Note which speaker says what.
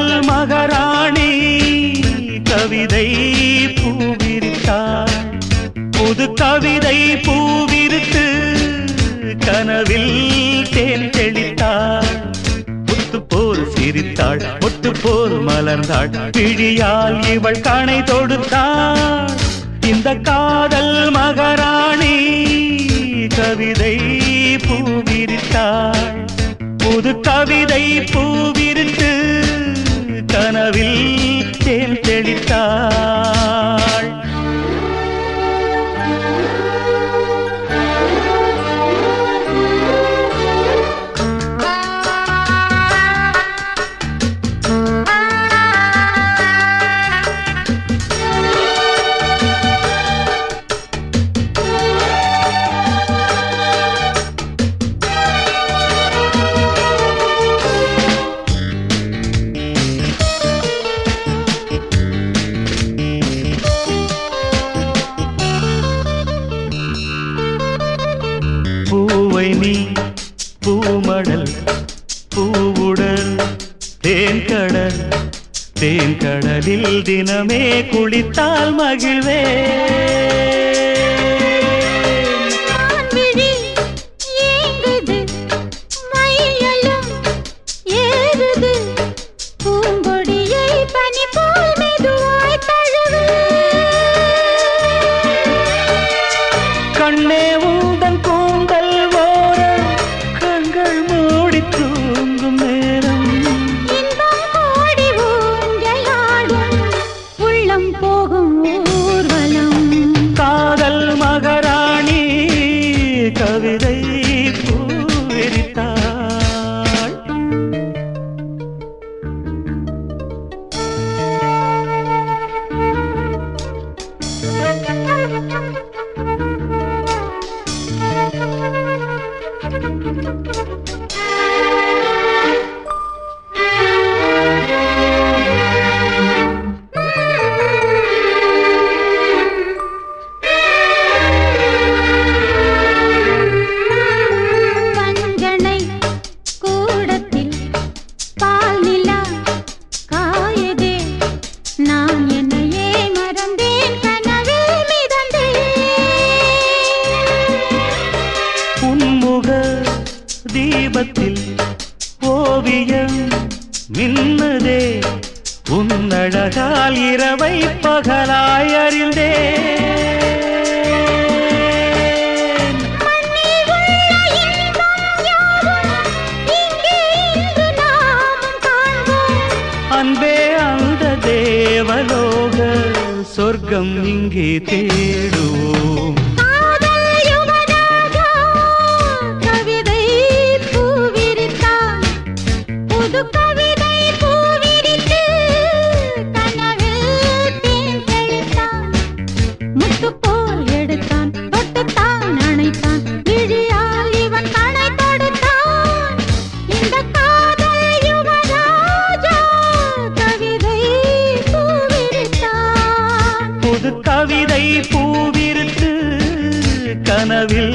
Speaker 1: காதல் மகராணி கவிதை பூவிரித்தாள் புது கவிதை பூவிரித்து கனவில் தேன் தெளித்தாள் முத்து போல் சிரித்தாள் முத்து போல் மலர்ந்தாள் பிழியால் இவள் கணை தொடுத்தாள் இந்த காதல் மகராணி கவிதை பூவிரித்தாள் புது கவிதை பூவிரித்து கனவில் தேன் தெளித்தாள் பூவை நீ பூமடல் பூவுடல் தேன்கடல் தேன்கடலில் தினமே குளித்தால் மகிழ்வே
Speaker 2: மான்விழி ஏங்குது, மையலும் ஏறுது, பூங்கொடியை பனி போல் மெதுவாய் தழுவு.
Speaker 1: கண்ணே உந்தன் கூந்தல் ஓரம் கண்கள் மூடி தூங்கும் நேரம்
Speaker 2: இன்பம் கோடி ஊஞ்சலாடும், உள்ளம் போகும் ஊர்வலம்
Speaker 1: காதல் மகராணி கவிதை பூவிரித்தாள்
Speaker 2: பஞ்சனை கூடத்தில் பால் நிலா காயதே நான் என்னையே மறந்தேன் கனவில் மிதந்தேன்
Speaker 1: உன்முக தீபத்தில் ஓவியம் மின்னுதே உன்னழகால் இரவை பகலாய் அறிந்தேன்
Speaker 2: மண்ணில் உள்ள இன்பம் யாவும் இங்கே இன்று நாமும் காண்போம்
Speaker 1: அன்பே அந்த தேவலோக சொர்க்கம் இங்கே தேடுவோம்
Speaker 2: காதல் யுவராஜா கவிதை பூவிரித்தான் புது கவிதை பூவிரித்து கனவில் தேன் தெளித்தான் முத்து போல் எடுத்தான் தொட்டுத்தான் அணைத்தான் விழியால் இவன் கணை தொடுத்தான் இந்த காதல் யுவராஜா கவிதை பூவிரித்தான்
Speaker 1: புது கவிதை பூவிருத்து கனவில்